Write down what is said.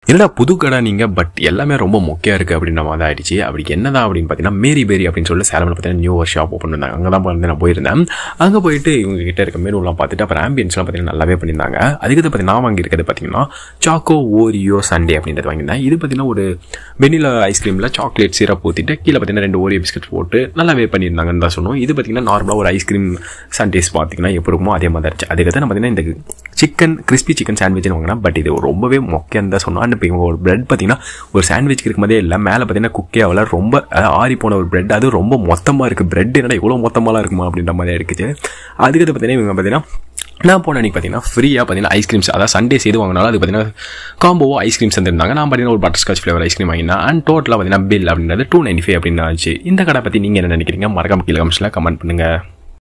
என்னடா புது கடை நீங்கள் பட் எல்லாமே ரொம்ப மொக்கையாக இருக்குது அப்படின்ற மாதிரி தான் ஆயிடுச்சு அப்படி என்னதான் அப்படின்னு பார்த்தீங்கன்னா மேரி பேரி அப்படின்னு சொல்லி சேலமில் பார்த்தீங்கன்னா நியூ ஒரு ஷாப் ஓப்பன் பண்ணாங்க அங்கே தான் வந்து நான் போயிருந்தேன் அங்கே போயிட்டு இவங்க கிட்ட இருக்க மெனுலாம் பார்த்துட்டு அப்புறம் ஆம்பியன்ஸ்லாம் பார்த்தீங்கன்னா நல்லாவே பண்ணியிருந்தாங்க அதுக்கு பார்த்தீங்கன்னா நான் வாங்கியிருக்கிறது பார்த்தீங்கன்னா சாக்கோ ஓரியோ சண்டே அப்படின்றது வாங்கியிருந்தேன் இது பார்த்தீங்கன்னா ஒரு வெனிலா ஐஸ்கிரீமில் சாக்லேட் சிரப் ஊற்றிட்டு கீழே பார்த்தீங்கன்னா ரெண்டு ஓரியோ பிஸ்கட் போட்டு நல்லாவே பண்ணியிருந்தாங்கன்னு தான் சொன்னோம் இது பார்த்தீங்கன்னா நார்மலாக ஒரு ஐஸ்கிரீம் சண்டேஸ் பார்த்தீங்கன்னா எப்படி இருக்குமோ அதே மாதிரி இருந்துச்சு அதுக்கு தான் பார்த்தீங்கன்னா இந்த சிக்கன் கிறிஸ்பி சிக்கன் சாண்ட்விச்னு வாங்கினா பட் இது ரொம்பவே மொக்கைன்னு தான் சொன்னோம் அண்ட் இப்போ இவங்க ஒரு பிரெட் பார்த்தீங்கன்னா ஒரு சாண்ட்விச் இருக்கும்போதே இல்லை மேலே பார்த்தீங்கன்னா குக்கே ஆகல ரொம்ப அதாவது ஆறி போன ஒரு பிரெட் அது ரொம்ப மொத்தமாக இருக்குது பிரெட் என்னடா இவ்வளோ மொத்தமாலாம் இருக்குமா அப்படின்ற மாதிரி இருக்குது அதுக்கு பார்த்தீங்கன்னா இவங்க பார்த்தீங்கன்னா நான் போன அன்றைக்கி பார்த்தீங்கன்னா ஃப்ரீயாக பார்த்தீங்கன்னா ஐஸ்கிரீம்ஸ் அதாவது சண்டேஸ் எது வாங்கினாலும் அது பார்த்தீங்கன்னா காம்போவோ ஐஸ்கிரீம்ஸ் தந்திருந்தாங்க நான் பார்த்தீங்கன்னா ஒரு பட்டர் ஸ்காட்ச் ஃப்ளேவர் ஐஸ்கிரீம் வாங்கினேன் அண்ட் டோட்டலாக பார்த்தீங்கன்னா பில் அப்படின்றது டூ நைன்டி ஃபைவ் அப்படின்னு ஆச்சு இந்த கடை பற்றி நீங்கள் என்ன நினைக்கிறீங்க மறக்காம கீழே கமெண்ட்ஸில் கமெண்ட் பண்ணுங்கள்